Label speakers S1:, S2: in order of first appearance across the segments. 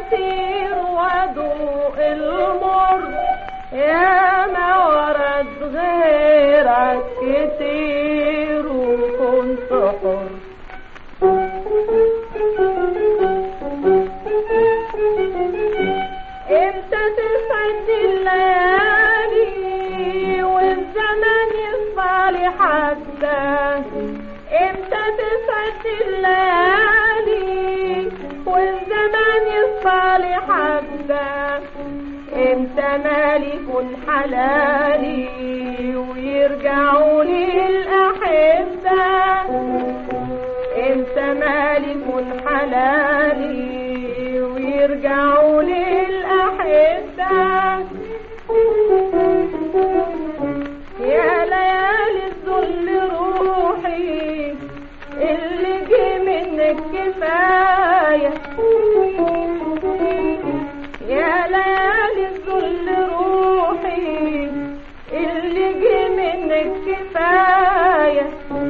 S1: أسير وأدوق المر يا ما ورد غيرك كتير وكنت حر امتى تسعد الليالي والزمن يصفى حتى امتى تسعد الليالي والزمن يصفى حتى امتى مالي يكون حلالي ويرجعوا لي الأحبة امتى مالي يكون حلالي ويرجعوا لي الأحبة يا ليالي الذل روحي اللي جه منك كفاية يا ليالي الذل روحي اللي جه منك كفاية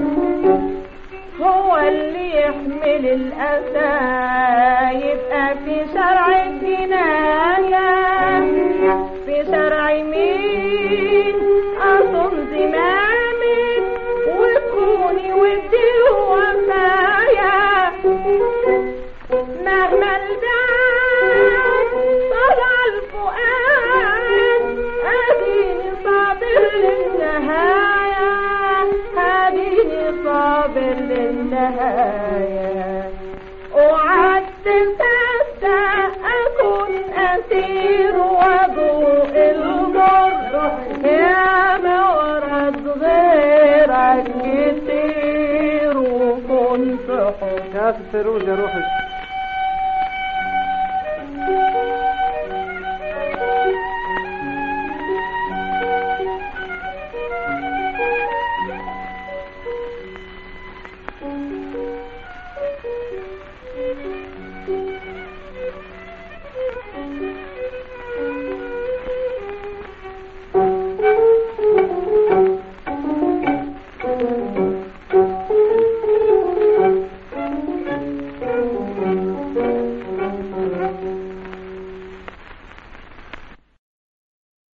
S1: هو اللي يحمل الأسى يبقى في شرع الجناية في شرع مين أصم زمامك وكوني ودي وفايا مهما البعد طلع الفؤاد أديني صابر للنهاية أديني صابر للنهاية وعدت تصدق أكون أسير وأذوق المر يا ما ورد غيرك كتير وكنت حر
S2: يا ست فيروز يا روحي